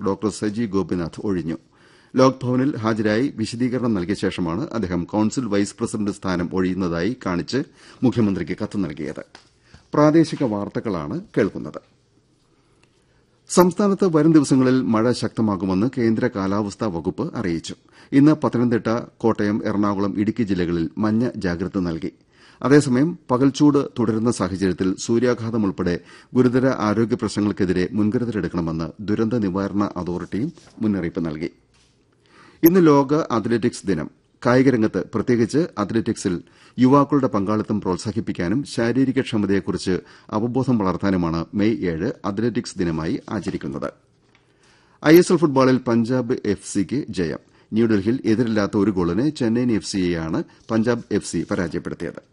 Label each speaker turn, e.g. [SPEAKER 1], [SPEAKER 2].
[SPEAKER 1] doctor Saji Gopinath ഒഴിഞ്ഞു ലോക്ഭവനിൽ ഹാജരായി വിശദീകരണം നൽകിയ ശേഷമാണ് അദ്ദേഹം കൌൺസിൽ വൈസ് പ്രസിഡന്റ് സ്ഥാനം ഒഴിയുന്നതായി കാണിച്ച് മുഖ്യമന്ത്രിക്ക് കത്ത് നൽകിയത് പ്രാദേശിക വാർത്തകളാണ് കേൾക്കുന്നത് സംസ്ഥാനത്ത് വരും ദിവസങ്ങളിൽ മഴ ശക്തമാകുമെന്ന് കേന്ദ്ര കാലാവസ്ഥാ വകുപ്പ് അറിയിച്ചു ഇന്ന് പത്തനംതിട്ട കോട്ടയം എറണാകുളം ഇടുക്കി ജില്ലകളിൽ മഞ്ഞ ജാഗ്രത നൽകി അതേസമയം പകൽച്ചൂട് തുടരുന്ന സാഹചര്യത്തിൽ സൂര്യാഘാതം ഉൾപ്പെടെ ഗുരുതര ആരോഗ്യ പ്രശ്നങ്ങൾക്കെതിരെ മുൻകരുതലെടുക്കണമെന്ന് ദുരന്ത നിവാരണ അതോറിറ്റിയും മുന്നറിയിപ്പ് നൽകി ഇന്ന് ലോക അത്ലറ്റിക്സ് ദിനം കായികരംഗത്ത് പ്രത്യേകിച്ച് അത്ലറ്റിക്സിൽ യുവാക്കളുടെ പങ്കാളിത്തം പ്രോത്സാഹിപ്പിക്കാനും ശാരീരിക ക്ഷമതയെക്കുറിച്ച് അവബോധം വളർത്താനുമാണ് മെയ് ഏഴ് അത്ലറ്റിക്സ് ദിനമായി ആചരിക്കുന്നത് ഐഎസ്എൽ ഫുട്ബോളിൽ പഞ്ചാബ് എഫ് സിക്ക് ജയം ന്യൂഡൽഹിയിൽ എതിരില്ലാത്ത ഒരു ഗോളിന് ചെന്നൈയിൻ എഫ് സിയെയാണ് പഞ്ചാബ് എഫ് സി പരാജയപ്പെടുത്തിയത്